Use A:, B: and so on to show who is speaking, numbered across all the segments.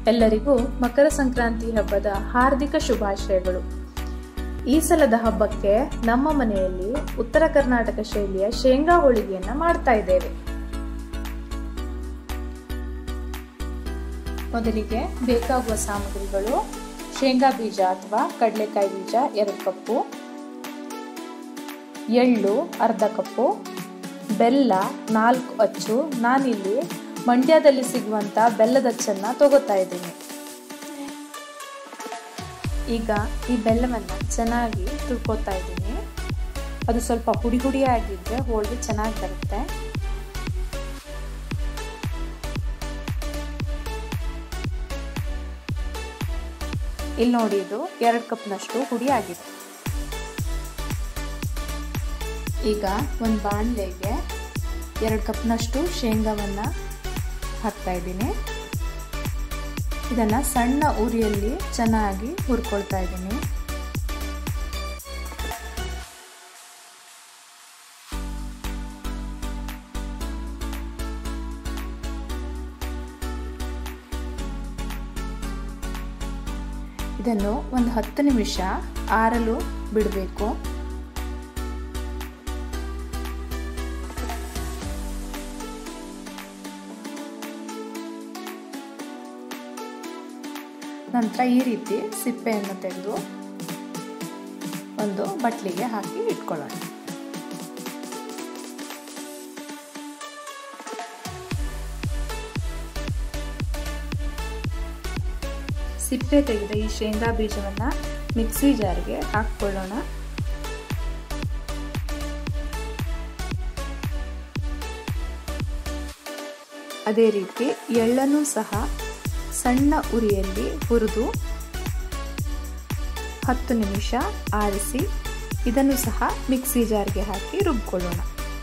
A: ಎಲ್ಲರಿಗೂ ಮಕರ ಸಂಕ್ರಾಂತಿ ಹಬ್ಬದ ಹಾರ್ದಿಕ ಶುಭಾಶಯಗಳು ಈ ಸಲದ ಹಬ್ಬಕ್ಕೆ ನಮ್ಮ ಮನೆಯಲ್ಲಿ ಉತ್ತರ ಕರ್ನಾಟಕ ಶೈಲಿಯ ಶೇಂಗಾ ಹೋಳಿಗೆಯನ್ನ ಮಾಡ್ತಾ ಇದ್ದೇವೆ ಮೊದಲಿಗೆ ಬೇಕಾಗುವ ಸಾಮಗ್ರಿಗಳು ಶೇಂಗಾ ಬೀಜ ಅಥವಾ ಕಡಲೆಕಾಯಿ ಬೀಜ ಎರಡು ಕಪ್ಪು ಎಳ್ಳು ಅರ್ಧ ಕಪ್ಪು ಬೆಲ್ಲ ನಾಲ್ಕು ಅಚ್ಚು ನಾನಿಲ್ಲಿ ಮಂಡ್ಯದಲ್ಲಿ ಸಿಗುವಂತ ಬೆಲ್ಲದ ಅಚ್ಚನ್ನ ತಗೋತಾ ಇದ್ದೀನಿ ಈಗ ಈ ಬೆಲ್ಲವನ್ನು ಚೆನ್ನಾಗಿ ತುರ್ಕೋತಾ ಇದ್ದೀನಿ ಅದು ಸ್ವಲ್ಪ ಹುಡಿ ಹುಡಿ ಆಗಿದ್ರೆ ಹೋಳಿಗೆ ಚೆನ್ನಾಗಿ ಬರುತ್ತೆ ಇಲ್ಲಿ ನೋಡಿ ಇದು ಎರಡು ಕಪ್ನಷ್ಟು ಹುಡಿ ಆಗಿದೆ ಈಗ ಒಂದು ಬಾಣಲೆಗೆ ಎರಡು ಕಪ್ನಷ್ಟು ಶೇಂಗಾವನ್ನು ಹಾಕ್ತಾ ಇದ್ದೀನಿ ಇದನ್ನು ಸಣ್ಣ ಉರಿಯಲ್ಲಿ ಚೆನ್ನಾಗಿ ಹುರ್ಕೊಳ್ತಾ ಇದ್ದೀನಿ ಇದನ್ನು ಒಂದು ಹತ್ತು ನಿಮಿಷ ಆರಲು ಬಿಡಬೇಕು ನಂತರ ಈ ರೀತಿ ಸಿಪ್ಪೆಯನ್ನು ತೆಗೆದು ಒಂದು ಬಟ್ಲಿಗೆ ಹಾಕಿ ಇಟ್ಕೊಳ್ಳೋಣ ಸಿಪ್ಪೆ ತೆಗೆದ ಈ ಶೇಂಗಾ ಬೀಜವನ್ನು ಮಿಕ್ಸಿ ಜಾರ್ಗೆ ಹಾಕ್ಕೊಳ್ಳೋಣ ಅದೇ ರೀತಿ ಎಳ್ಳನ್ನು ಸಹ ಸಣ್ಣ ಉರಿಯಲ್ಲಿ ಹುರಿದು ಹತ್ತು ನಿಮಿಷ ಆರಿಸಿ ಇದನ್ನು ಸಹ ಮಿಕ್ಸಿ ಜಾರ್ಗೆ ಹಾಕಿ ರುಬ್ಕೊಳ್ಳೋಣ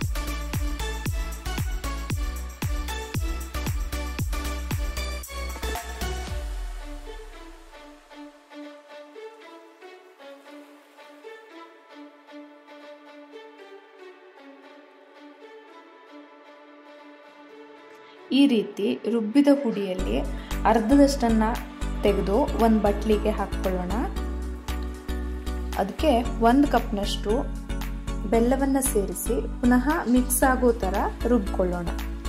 A: ಈ ರೀತಿ ರುಬ್ಬಿದ ಹುಡಿಯಲ್ಲಿ ಅರ್ಧದಷ್ಟನ್ನು ತೆಗೆದು ಒಂದು ಬಟ್ಲಿಗೆ ಹಾಕ್ಕೊಳ್ಳೋಣ ಅದಕ್ಕೆ ಒಂದು ಕಪ್ನಷ್ಟು ಬೆಲ್ಲವನ್ನು ಸೇರಿಸಿ ಪುನಃ ಮಿಕ್ಸ್ ಆಗೋ ಥರ ರುಬ್ಕೊಳ್ಳೋಣ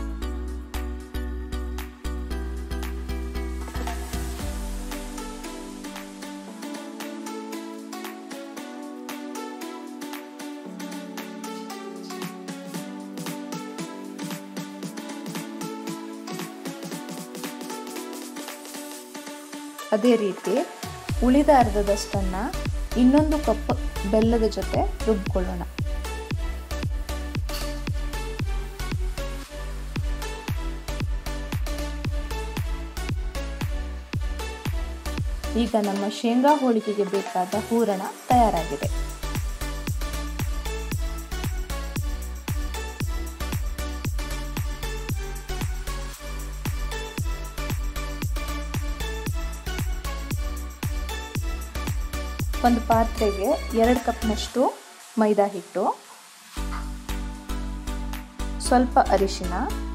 A: ಅದೇ ರೀತಿ ಉಳಿದ ಅರ್ಧದಷ್ಟನ್ನು ಇನ್ನೊಂದು ಕಪ್ ಬೆಲ್ಲದ ಜೊತೆ ರುಬ್ಕೊಳ್ಳೋಣ ಈಗ ನಮ್ಮ ಶೇಂಗಾ ಹೋಳಿಗೆಗೆ ಬೇಕಾದ ಹೂರಣ ತಯಾರಾಗಿದೆ ಒಂದು ಪಾತ್ರೆಗೆ ಎರಡು ಕಪ್ನಷ್ಟು ಮೈದಾ ಹಿಟ್ಟು ಸ್ವಲ್ಪ ಅರಿಶಿನ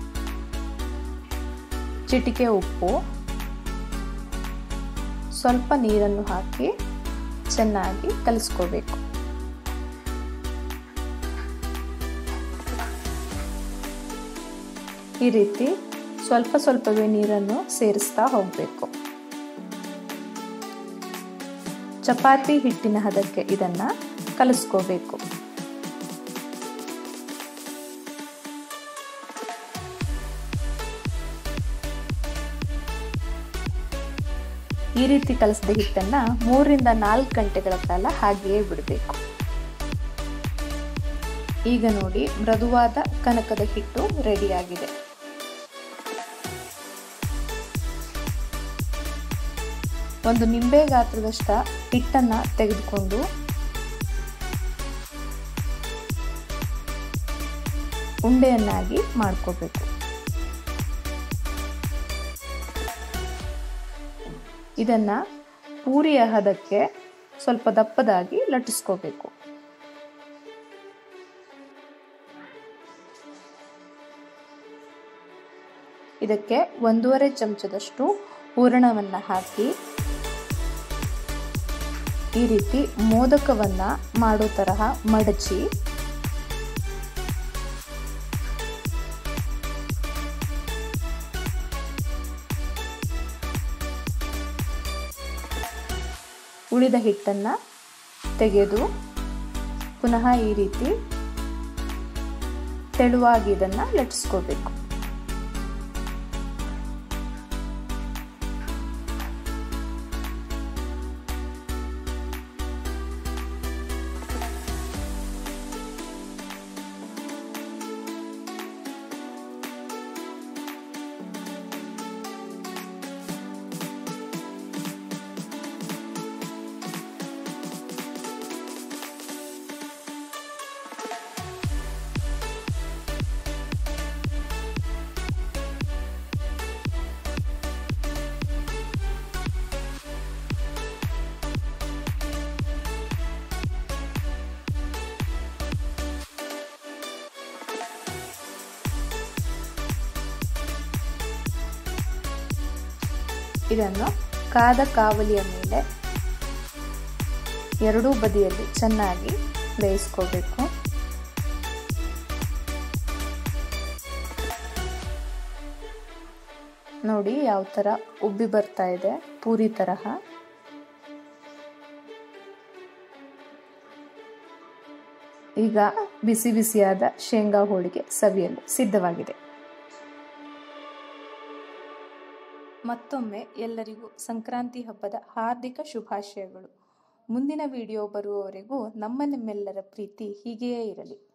A: ಚಿಟಿಕೆ ಉಪ್ಪು ಸ್ವಲ್ಪ ನೀರನ್ನು ಹಾಕಿ ಚೆನ್ನಾಗಿ ಕಲಿಸ್ಕೋಬೇಕು ಈ ರೀತಿ ಸ್ವಲ್ಪ ಸ್ವಲ್ಪವೇ ನೀರನ್ನು ಸೇರಿಸ್ತಾ ಹೋಗಬೇಕು ಚಪಾತಿ ಹಿಟ್ಟಿನ ಹದಕ್ಕೆ ಇದನ್ನ ಕಲಿಸ್ಕೋಬೇಕು ಈ ರೀತಿ ಕಲಸಿದ ಹಿಟ್ಟನ್ನ ಮೂರರಿಂದ ನಾಲ್ಕು ಗಂಟೆಗಳ ಕಾಲ ಹಾಗೆಯೇ ಬಿಡಬೇಕು ಈಗ ನೋಡಿ ಮೃದುವಾದ ಕನಕದ ಹಿಟ್ಟು ರೆಡಿಯಾಗಿದೆ ಒಂದು ನಿಂಬೆ ಗಾತ್ರದಷ್ಟ ಹಿಟ್ಟನ್ನು ತೆಗೆದುಕೊಂಡು ಉಂಡೆಯನ್ನಾಗಿ ಮಾಡ್ಕೋಬೇಕು ಇದನ್ನ ಪೂರಿಯ ಹದಕ್ಕೆ ಸ್ವಲ್ಪ ದಪ್ಪದಾಗಿ ಲಟ್ಟಿಸ್ಕೋಬೇಕು ಇದಕ್ಕೆ ಒಂದೂವರೆ ಚಮಚದಷ್ಟು ಹೂರಣವನ್ನು ಹಾಕಿ ಈ ರೀತಿ ಮೋದಕವನ್ನು ಮಾಡೋ ತರಹ ಮಡಚಿ ಉಳಿದ ಹಿಟ್ಟನ್ನು ತೆಗೆದು ಪುನಃ ಈ ರೀತಿ ತೆಳುವಾಗಿ ಇದನ್ನು ಲಟ್ಟಿಸ್ಕೋಬೇಕು ಇದನ್ನು ಕಾದ ಕಾವಲಿಯ ಮೇಲೆ ಎರಡೂ ಬದಿಯಲ್ಲಿ ಚೆನ್ನಾಗಿ ಬೇಯಿಸ್ಕೋಬೇಕು ನೋಡಿ ಯಾವ ಥರ ಉಬ್ಬಿ ಬರ್ತಾ ಇದೆ ಪೂರಿ ತರಹ ಈಗ ಬಿಸಿ ಬಿಸಿಯಾದ ಶೇಂಗಾ ಹೋಳಿಗೆ ಸವಿಯಲು ಸಿದ್ಧವಾಗಿದೆ ಮತ್ತೊಮ್ಮೆ ಎಲ್ಲರಿಗೂ ಸಂಕ್ರಾಂತಿ ಹಬ್ಬದ ಹಾರ್ದಿಕ ಶುಭಾಶಯಗಳು ಮುಂದಿನ ವಿಡಿಯೋ ಬರುವವರೆಗೂ ನಮ್ಮ ನಿಮ್ಮೆಲ್ಲರ ಪ್ರೀತಿ ಹೀಗೆಯೇ ಇರಲಿ